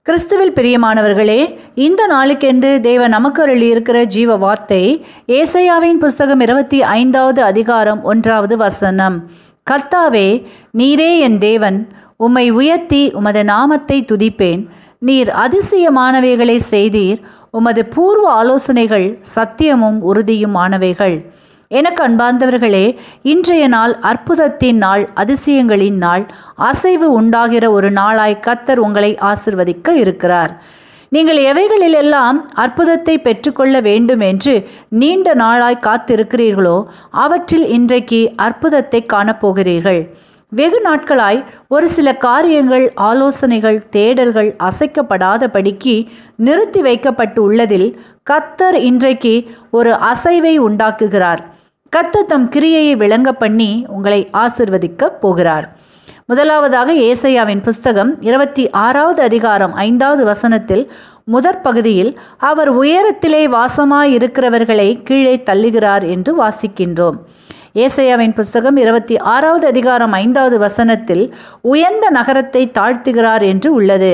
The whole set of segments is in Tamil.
கிறிஸ்துவில் பிரியமானவர்களே இந்த நாளுக்கென்று தேவன் நமக்கு அருளி இருக்கிற ஜீவ வார்த்தை ஏசையாவின் புஸ்தகம் இருபத்தி ஐந்தாவது அதிகாரம் ஒன்றாவது வசனம் கர்த்தாவே நீரே என் தேவன் உம்மை உயர்த்தி உமது நாமத்தை துதிப்பேன் நீர் அதிசயமானவைகளை செய்தீர் உமது பூர்வ ஆலோசனைகள் சத்தியமும் உறுதியுமானவைகள் எனக்கு அன்பார்ந்தவர்களே இன்றைய நாள் அற்புதத்தின் நாள் அதிசயங்களின் நாள் அசைவு உண்டாகிற ஒரு நாளாய் கத்தர் உங்களை ஆசிர்வதிக்க இருக்கிறார் நீங்கள் எவைகளிலெல்லாம் அற்புதத்தை பெற்றுக்கொள்ள வேண்டும் என்று நீண்ட நாளாய் காத்திருக்கிறீர்களோ அவற்றில் இன்றைக்கு அற்புதத்தை காணப்போகிறீர்கள் வெகு நாட்களாய் ஒரு சில காரியங்கள் ஆலோசனைகள் தேடல்கள் அசைக்கப்படாதபடிக்கு நிறுத்தி வைக்கப்பட்டு உள்ளதில் கத்தர் இன்றைக்கு ஒரு அசைவை உண்டாக்குகிறார் கத்தர் தம் கிரியையை விளங்க பண்ணி உங்களை ஆசிர்வதிக்க போகிறார் முதலாவதாக ஏசையாவின் புஸ்தகம் இருபத்தி ஆறாவது அதிகாரம் ஐந்தாவது வசனத்தில் முதற் பகுதியில் அவர் உயரத்திலே வாசமாய் இருக்கிறவர்களை கீழே தள்ளுகிறார் என்று வாசிக்கின்றோம் ஏசையாவின் புஸ்தகம் இருபத்தி ஆறாவது அதிகாரம் ஐந்தாவது வசனத்தில் உயர்ந்த நகரத்தை தாழ்த்துகிறார் என்று உள்ளது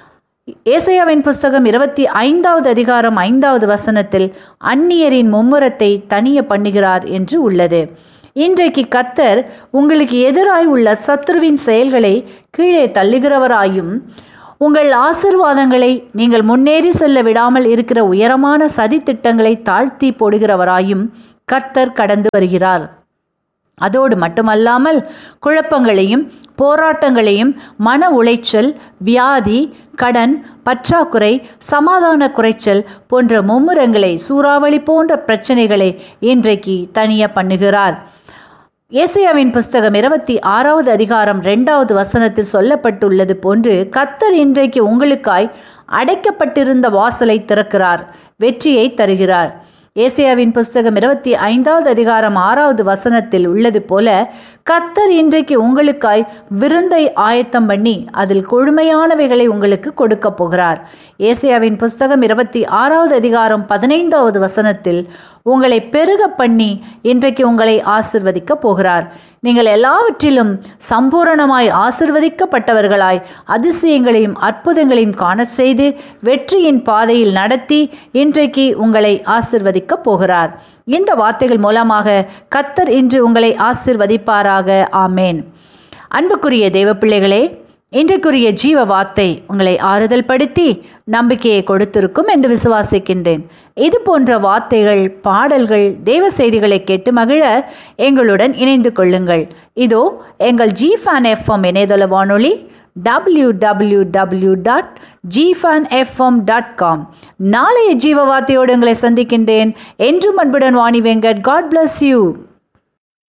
ஏசையாவின் புஸ்தகம் இருபத்தி ஐந்தாவது அதிகாரம் ஐந்தாவது வசனத்தில் அந்நியரின் மும்முரத்தை தனிய பண்ணுகிறார் என்று உள்ளது இன்றைக்கு கத்தர் உங்களுக்கு எதிராய் உள்ள சத்ருவின் செயல்களை கீழே தள்ளுகிறவராயும் உங்கள் ஆசிர்வாதங்களை நீங்கள் முன்னேறி செல்ல விடாமல் இருக்கிற உயரமான சதி திட்டங்களை தாழ்த்தி போடுகிறவராயும் கத்தர் கடந்து வருகிறார் அதோடு மட்டுமல்லாமல் குழப்பங்களையும் போராட்டங்களையும் மன உளைச்சல் வியாதி கடன் பற்றாக்குறை சமாதான குறைச்சல் போன்ற மும்முரங்களை சூறாவளி போன்ற பிரச்சனைகளை இன்றைக்கு தனிய பண்ணுகிறார் ஏசையாவின் புஸ்தகம் இருபத்தி ஆறாவது அதிகாரம் ரெண்டாவது வசனத்தில் சொல்லப்பட்டுள்ளது போன்று கத்தர் இன்றைக்கு உங்களுக்காய் அடைக்கப்பட்டிருந்த வாசலை திறக்கிறார் வெற்றியை தருகிறார் ஏசியாவின் புஸ்தகம் இருபத்தி ஐந்தாவது அதிகாரம் ஆறாவது வசனத்தில் உள்ளது போல கத்தர் இன்றைக்கு உங்களுக்காய் விருந்தை ஆயத்தம் பண்ணி அதில் கொழுமையானவைகளை உங்களுக்கு கொடுக்க போகிறார் ஏசியாவின் புஸ்தகம் இருபத்தி ஆறாவது அதிகாரம் பதினைந்தாவது வசனத்தில் உங்களை பெருக பண்ணி இன்றைக்கு உங்களை ஆசிர்வதிக்க போகிறார் நீங்கள் எல்லாவற்றிலும் சம்பூரணமாய் ஆசிர்வதிக்கப்பட்டவர்களாய் அதிசயங்களையும் அற்புதங்களையும் காண செய்து வெற்றியின் பாதையில் நடத்தி இன்றைக்கு உங்களை ஆசிர்வதிக்க போகிறார் இந்த வார்த்தைகள் மூலமாக கத்தர் இன்று உங்களை ஆசிர்வதிப்பாராக ஆமேன் அன்புக்குரிய தேவ பிள்ளைகளே இன்றைக்குரிய ஜீவ வார்த்தை உங்களை ஆறுதல் படுத்தி நம்பிக்கையை கொடுத்திருக்கும் என்று விசுவாசிக்கின்றேன் இது போன்ற வார்த்தைகள் பாடல்கள் தேவ செய்திகளை கேட்டு மகிழ எங்களுடன் இணைந்து கொள்ளுங்கள் இதோ எங்கள் ஜி ஃபேன் எஃப்எம் இணையதள வானொலி W W W dot gifan FM dot com நாளைய ஜீவ வார்த்தையோடு உங்களை சந்திக்கின்றேன் என்றும் அன்புடன் Vani Venkat God bless you